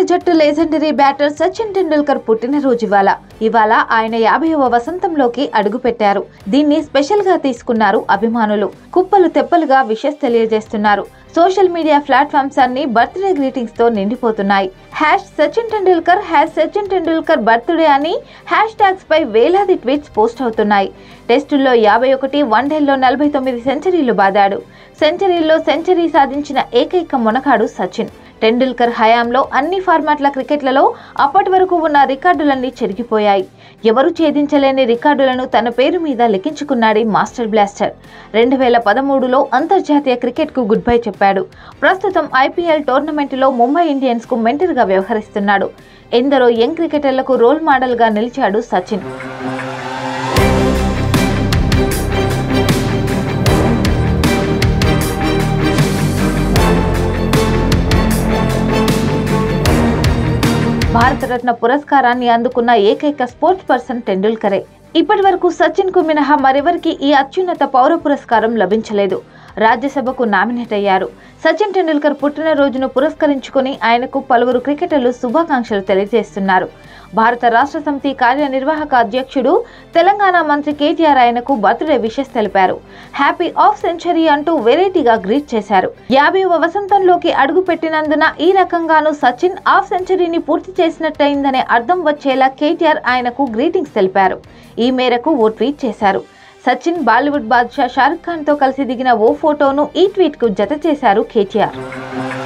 జట్టు legendary batter Sachin Tendulkar పుట్టినరోజు ఇవాళ ఇవాళ ఆయన యాభైవ వసంతంలోకి అడుగుపెట్టారు దీన్ని స్పెషల్ గా తీసుకున్నారు అభిమానులు కుప్పలు తెప్పలుగా విషెస్ తెలియజేస్తున్నారు సోషల్ మీడియా ప్లాట్ఫామ్స్ అన్ని బర్త్డే గ్రీటింగ్స్ తో నిండిపోతున్నాయి hash Sachin Tendulkar hash Sachin Tendulkar birthday అని హ్యాష్ ట్యాగ్స్ పై వేలాది ట్వీట్స్ పోస్ట్ అవుతున్నాయి టెస్టుల్లో యాభై ఒకటి వన్డేల్లో నలభై తొమ్మిది సెంచరీలు బాదాడు సెంచరీల్లో సెంచరీ సాధించిన ఏకైక మునగాడు సచిన్ టెండూల్కర్ హయాంలో అన్ని ఫార్మాట్ల క్రికెట్లలో అప్పటి వరకు ఉన్న రికార్డులన్నీ చెరిగిపోయాయి ఎవరు ఛేదించలేని రికార్డులను తన పేరు మీద లిఖించుకున్నాడు ఈ మాస్టర్ బ్లాస్టర్ రెండు వేల పదమూడులో అంతర్జాతీయ క్రికెట్కు గుడ్ బై చెప్పాడు ప్రస్తుతం ఐపీఎల్ టోర్నమెంటులో ముంబై ఇండియన్స్కు మెంటర్గా వ్యవహరిస్తున్నాడు ఎందరో యంగ్ క్రికెటర్లకు రోల్ మోడల్గా నిలిచాడు సచిన్ భారతరత్న పురస్కారాన్ని అందుకున్న ఏకైక స్పోర్ట్స్ పర్సన్ టెండూల్కరే ఇప్పటి వరకు సచిన్ కు మినహా మరెవరికి ఈ అత్యున్నత పౌర పురస్కారం లభించలేదు రాజ్యసభకు నామినేట్ అయ్యారు సచిన్ టెండూల్కర్ పుట్టినరోజును పురస్కరించుకుని ఆయనకు పలువురు క్రికెటర్లు శుభాకాంక్షలు తెలియజేస్తున్నారు భారత రాష్ట్ర సమితి కార్యనిర్వాహక అధ్యక్షుడు తెలంగాణ మంత్రి కేటీఆర్ ఆయనకు బర్త్డే విషెస్ తెలిపారు హ్యాపీ ఆఫ్ సెంచరీ అంటూ వెరైటీగా గ్రీట్ చేశారు యాభైవ వసంతంలోకి అడుగు పెట్టినందున ఈ రకంగాను సచిన్ హాఫ్ సెంచరీని పూర్తి చేసినట్టయిందనే అర్థం వచ్చేలా కేటీఆర్ ఆయనకు గ్రీటింగ్స్ తెలిపారు ఈ మేరకు ఓ ట్వీట్ చేశారు సచిన్ బాలీవుడ్ బాద్షా షారుఖ్ ఖాన్ తో కలిసి దిగిన ఓ ఫోటోను ఈ ట్వీట్ కు జత చేశారు కేటీఆర్